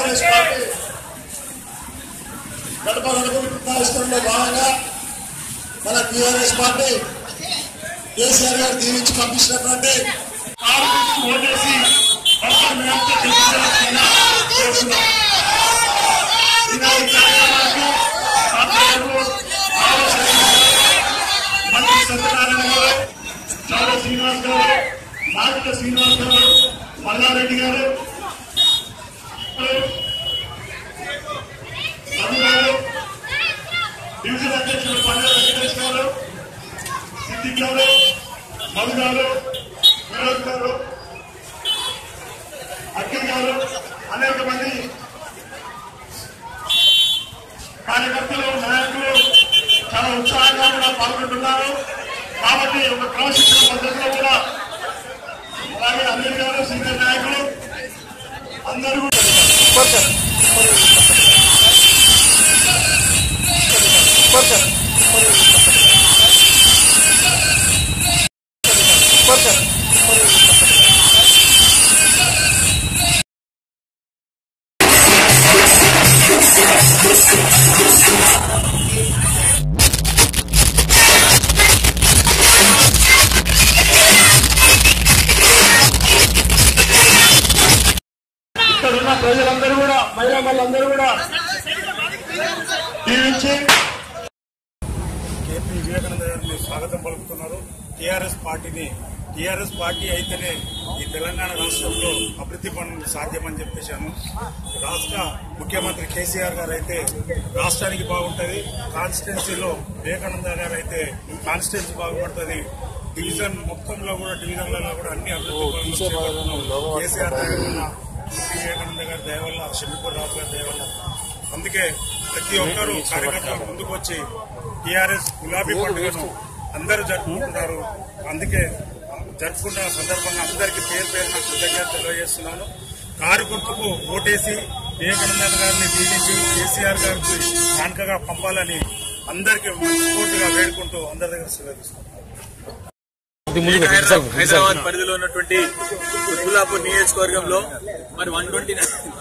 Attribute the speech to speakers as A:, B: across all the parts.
A: TRS party గడప గడప విధానంలో భాగంగా మన టీఆర్ఎస్ పార్టీ కేసీఆర్ గారు దీవించి పంపించినటువంటి కార్మికులకు ఓటేసి మొత్తం మేమంతా గెలిపించాల్సిందిగా కోరుతున్నాం. ఈనాటి కార్యక్రమానికి పాత్రికేయులు, ఆలోచనలు, మంత్రి సత్యనారాయణ గారు చౌడ శ్రీనివాస్ గారు నాగిక శ్రీనివాస్ గారు మల్లారెడ్డి గారు రవి గారు డివిజన్ అధ్యక్షులు పండుగ వెంకటేష్ గారు సిద్దిక్ గారు మధు గారు వినోద్ గారు అఖిల్ గారు అనేక మంది కార్యకర్తలు నాయకులు చాలా ఉత్సాహంగా కూడా పాల్గొంటున్నారు కాబట్టి ఒక క్రమశిక్షణ పద్ధతిలో కూడా అలాగే అనిల్ గారు సీనియర్ నాయకులు అందరూ కూడా ఇక్కడ ఉన్న ప్రజలందరూ కూడా మహిళా వాళ్ళందరూ కూడా దీవించి
B: కేపీ వివేకానంద గారిని స్వాగతం పలుకుతున్నారు టీఆర్ఎస్ పార్టీని టీఆర్ఎస్ పార్టీ అయితేనే ఈ తెలంగాణ రాష్ట్రంలో అభివృద్ధి పనులు సాధ్యమని చెప్పేశాను రాష్ట్ర ముఖ్యమంత్రి కేసీఆర్ గారు అయితే రాష్ట్రానికి బాగుంటుంది కాన్స్టిట్యున్సీలో వివేకానంద గారు అయితే కాన్స్టిట్యున్సీ బాగుపడుతుంది డివిజన్ మొత్తంలో కూడా డివిజన్లలో కూడా అన్ని అభివృద్ధి పనులు చేపడుతున్నాం. కేసీఆర్ దయ వల్ల కేపీ వివేకానంద గారి దయ వల్ల షమీపూర్ రాజు గారి దయ వల్ల అందుకే ప్రతి ఒక్కరూ కార్యకర్తలు ముందుకు వచ్చి టీఆర్ఎస్ గులాబీ పండుగను అందరూ జరుపుకుంటున్నారు అందుకే జరుపుకున్న సందర్భంగా అందరికీ పేరు పేరున కృతజ్ఞత తెలియజేస్తున్నాను కారు గుర్తుకు ఓటేసి వివేకానంద గారిని దీవించి కేసీఆర్ గారికి కానుకగా పంపాలని అందరికీ మనస్ఫూర్తిగా వేడుకుంటూ అందరి దగ్గర సెలవు తీసుకుంటాను
C: హైదరాబాద్ హైదరాబాద్ పరిధిలో ఉన్నటువంటి గులాపూర్ నియోజకవర్గంలో మరి one twenty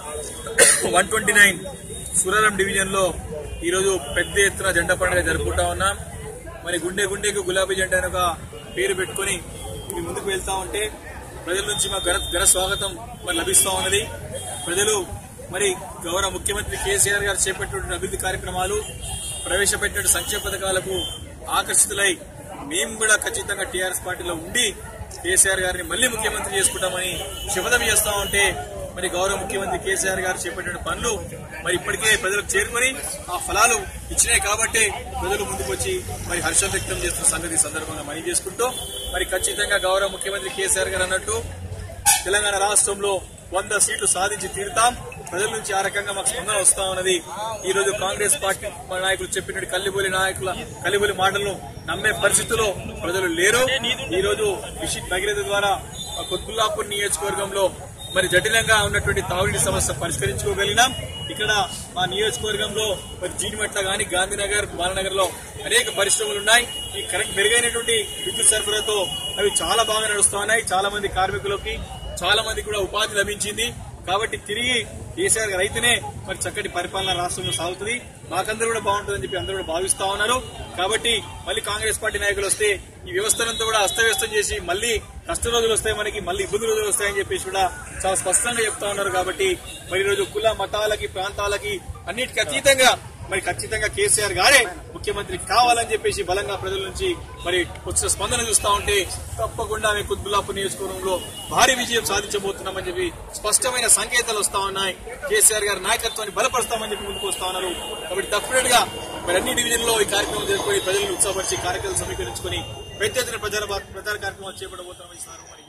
C: one twenty nine Suraram division లో ఈరోజు పెద్ద ఎత్తున జెండా పండుగ జరుపుకుంటా ఉన్నాం మరి గుండె గుండెకు గులాబీ జెండా అని ఒక పేరు పెట్టుకుని మీ ముందుకు వెళ్తా ఉంటే ప్రజల నుంచి మాకు ఘన ఘన స్వాగతం మరి లభిస్తా ఉన్నది ప్రజలు మరి గౌరవ ముఖ్యమంత్రి కేసీఆర్ గారు చేపట్టినటువంటి అభివృద్ధి కార్యక్రమాలు ప్రవేశపెట్టిన సంక్షేమ పథకాలకు ఆకర్షితులై మేము కూడా ఖచ్చితంగా టీఆర్ఎస్ పార్టీలో ఉండి కేసీఆర్ గారిని మళ్లీ ముఖ్యమంత్రి చేసుకుంటామని శపథం చేస్తా ఉంటే మరి గౌరవ ముఖ్యమంత్రి కేసీఆర్ గారు చేపట్టిన పనులు మరి ఇప్పటికే ప్రజలకు చేరుకొని ఆ ఫలాలు ఇచ్చినాయి కాబట్టి ప్రజలు ముందుకు వచ్చి మరి హర్షం వ్యక్తం చేస్తున్న సంగతి ఈ సందర్భంగా మనీ చేసుకుంటూ మరి ఖచ్చితంగా గౌరవ ముఖ్యమంత్రి కేసీఆర్ గారు అన్నట్టు తెలంగాణ రాష్ట్రంలో వంద సీట్లు సాధించి తీరుతాం ప్రజల నుంచి ఆ రకంగా మాకు స్పందన వస్తా ఉన్నది ఈ రోజు కాంగ్రెస్ పార్టీ నాయకులు చెప్పినట్టు కల్లిబోలి నాయకుల కల్లిబోలి మాటలను నమ్మే పరిస్థితిలో ప్రజలు లేరు ఈ రోజు విషిత్ భగీరథ ద్వారా కొత్తుల్లాపూర్ నియోజకవర్గంలో మరి జటిలంగా ఉన్నటువంటి తాగునీటి సమస్య పరిష్కరించుకోగలిగినాం ఇక్కడ మా నియోజకవర్గంలో మరి జీడిమెట్ల గాని గాంధీనగర్ బాలనగర్ లో అనేక పరిశ్రమలు ఉన్నాయి ఈ కరెంట్ మెరుగైనటువంటి విద్యుత్ సరఫరాతో అవి చాలా బాగా నడుస్తా ఉన్నాయి చాలా మంది కార్మికులకి చాలా మంది కూడా ఉపాధి లభించింది కాబట్టి తిరిగి కేసీఆర్ గారు అయితేనే మరి చక్కటి పరిపాలన రాష్ట్రంలో సాగుతుంది మాకందరూ కూడా బాగుంటుందని చెప్పి అందరూ కూడా భావిస్తా ఉన్నారు కాబట్టి మళ్ళీ కాంగ్రెస్ పార్టీ నాయకులు వస్తే ఈ వ్యవస్థనంతా కూడా అస్తవ్యస్తం చేసి మళ్ళీ కష్ట రోజులు వస్తాయి మనకి మళ్ళీ ఇబ్బంది రోజులు వస్తాయని చెప్పేసి కూడా చాలా స్పష్టంగా చెప్తా ఉన్నారు కాబట్టి మరి ఈ రోజు కుల మతాలకి ప్రాంతాలకి అన్నిటికీ అతీతంగా మరి ఖచ్చితంగా కేసీఆర్ గారే ముఖ్యమంత్రి కావాలని చెప్పేసి బలంగా ప్రజల నుంచి మరి వచ్చిన స్పందన చూస్తా ఉంటే తప్పకుండా మేము కుత్బుల్లాపూర్ నియోజకవర్గంలో భారీ విజయం సాధించబోతున్నామని చెప్పి స్పష్టమైన సంకేతాలు వస్తా ఉన్నాయి కేసీఆర్ గారి నాయకత్వాన్ని బలపరుస్తామని చెప్పి ముందుకు వస్తా ఉన్నారు కాబట్టి డెఫినెట్ గా మరి అన్ని డివిజన్ లో ఈ కార్యక్రమం జరుపుకొని ప్రజలను ఉత్సాహపరిచి కార్యక్రమాలు సమీకరించుకొని పెద్ద ఎత్తున ప్రచార ప్రచార కార్యక్రమాలు చేపట్టబోతున్నామని ఈ సందర్భంగా